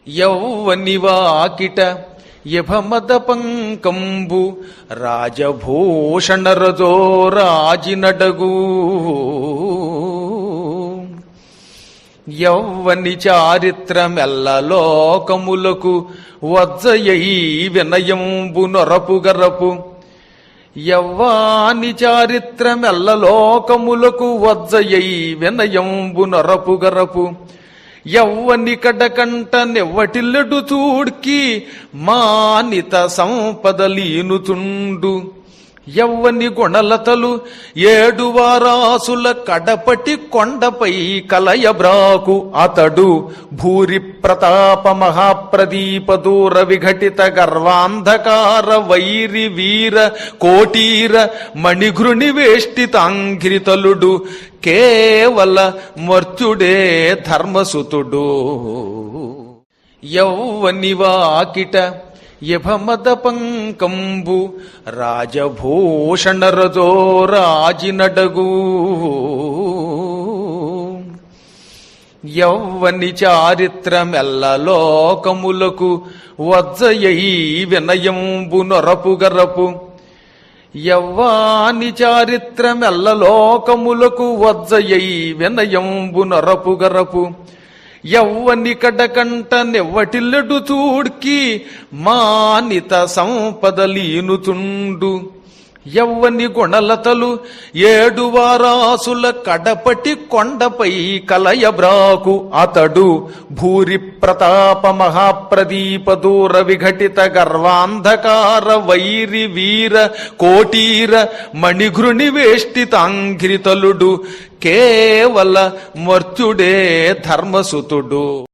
యౌవని వాకిట యభమద పంకంబు రాజభూషణరజో రాజినడగు యౌవని చారిత్రమెల్ల లోకములకు వజ్జయై వినయంబు నొరపు గరపు యవ్వాని చారిత్రమెల్ల లోకములకు వజ్జయై వినయంబు నొరపు గరపు యవ్వని కడకంట నెవ్వటిల్లడు చూడ్కి మానిత సంపదలీనుతుండు యవ్వని గుణలతలు ఏడు వారాసుల కడపటి కొండపై కలయబ్రాకు అతడు భూరి ప్రతాప మహాప్రదీప దూర విఘటిత గర్వాంధకార వైరి వీర కోటీర మణిఘృణి వేష్టితాంఘ్రితలుడు కేవల మర్త్యుడే ధర్మసుతుడు యౌవని వాకిట యభమద పంకంబు రాజభూషణరజో రాజినడగు యౌవని చారిత్రమెల్ల లోకములకు వజ్జయై వినయంబు నొరపు గరపు యవ్వాని చారిత్రమెల్ల లోకములకు వజ్జయై వినయంబు నొరపు గరపు యవ్వని కడకంట నెవ్వటిల్లడు చూడ్కి మానిత సంపదలీనుతుండు యవ్వని గుణలతలు ఏడు వారాసుల కడపటి కొండపై కలయబ్రాకు అతడు భూరి ప్రతాప మహాప్రదీప దూర విఘటిత గర్వాంధకార వైరి వీర కోటీర మణిఘృణి వేష్టితాంఘ్రితలుడు కేవల మర్త్యుడే ధర్మసుతుడు